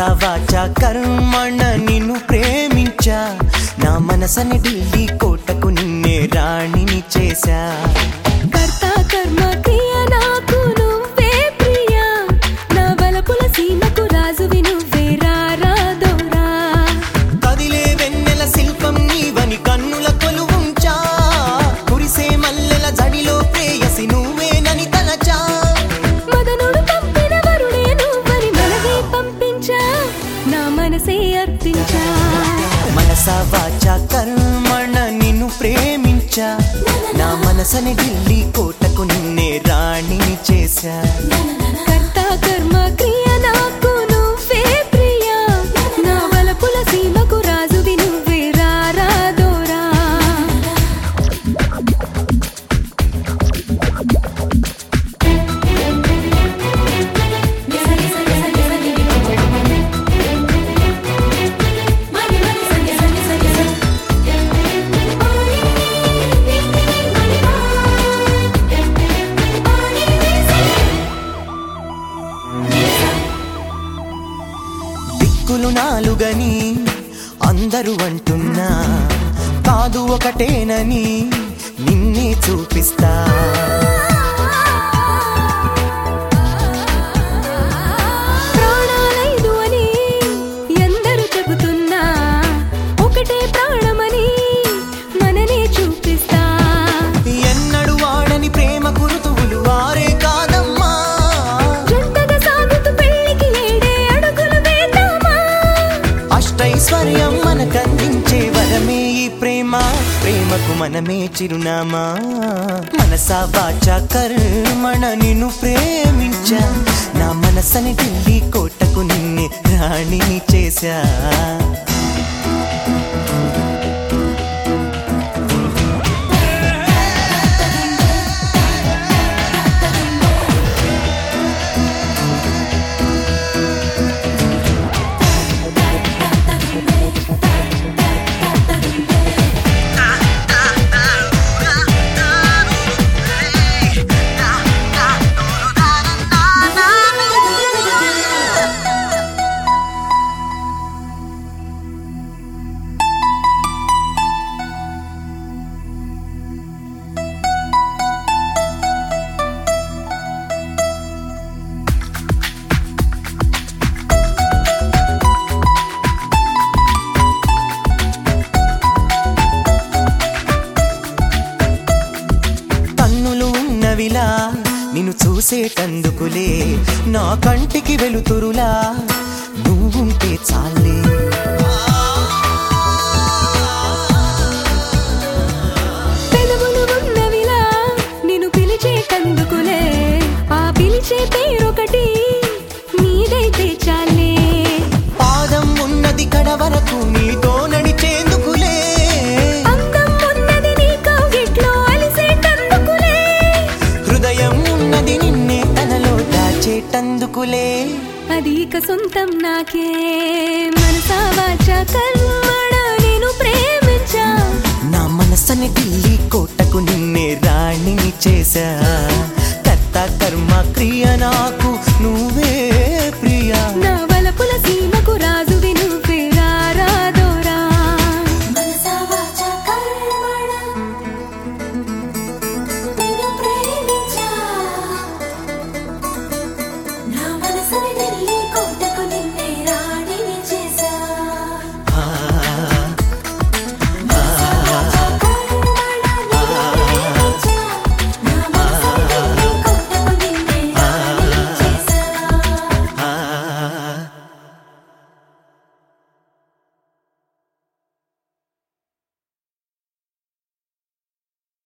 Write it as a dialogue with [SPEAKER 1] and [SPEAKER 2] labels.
[SPEAKER 1] మనసా వాచ కర్మణ నిన్ను ప్రేమించా నా మనసని ఢిల్లీ కోటకు నిన్నే రాణిని చేశా
[SPEAKER 2] కర్త కర్మ క్రియ నాకు నువ్వే ప్రియా నా బలపుల సీమకు రాజువి నువ్వే రారాదోరా
[SPEAKER 1] కదిలే వెన్నెల శిల్పం నీవని కన్నుల కొలువుంచా కురిసే మల్లెల జడిలో ప్రేయసి నువ్వేనని తలచా
[SPEAKER 2] మదనుడు పంపిన వరుడే నువ్వని మనదే పంపించా నా మనసే అర్పించా
[SPEAKER 1] మనసా వాచ కర్మణ నిన్ను ప్రేమించా నా మనసని ఢిల్లీ కోటకు నిన్నే రాణిని చేశా
[SPEAKER 2] కర్త కర్మ క్రియ నాకు నువ్వే ప్రియా నా బలపుల సీమకు రాజువి నువ్వే రారాదోరా
[SPEAKER 1] దిక్కులు నాలుగని అందరూ అంటున్నా కాదు ఒకటేనని నిన్నే చూపిస్తా
[SPEAKER 2] ప్రాణాలైదు అని ఎందరు చెబుతున్నా ఒకటే ప్రాణమని మననే చూపిస్తా
[SPEAKER 1] ఎన్నడు వాడని ప్రేమ గురుతువులు వారే కాదమ్మా
[SPEAKER 2] జంటగా సాగుతూ పెళ్లికి ఏడే అడుగులు వేద్దామా
[SPEAKER 1] అష్టైశ్వర్యం మనకందించే వరమే ఈ ప్రేమ ప్రేమకు మనమే చిరునామా మనసా వాచ కర్మణ నిన్ను ప్రేమించా నా మనసని ఢిల్లీ కోటకు నిన్నే రాణిని చేశా కన్నులు ఉన్నవిలా నిన్ను చూసేటందుకులే నా కంటికి వెలుతురులా నువ్వుంటే చాలే
[SPEAKER 2] పెదవులు ఉన్నవిలా నిన్ను పిలిచే కందుకులే ఆ పిలిచే పేరొకటి నీదైతే చాలే
[SPEAKER 1] పాదం ఉన్నది కడ వరకు నీతో నడిచేందుకులే
[SPEAKER 2] అందం ఉన్నది నీ కౌగిట్లో అలిసేటందుకులే
[SPEAKER 1] హృదయం ఉన్నది నిన్నే తనలో దాచేటందుకులే
[SPEAKER 2] అది ఇక సొంతం నాకే మనసా వాచ కర్మ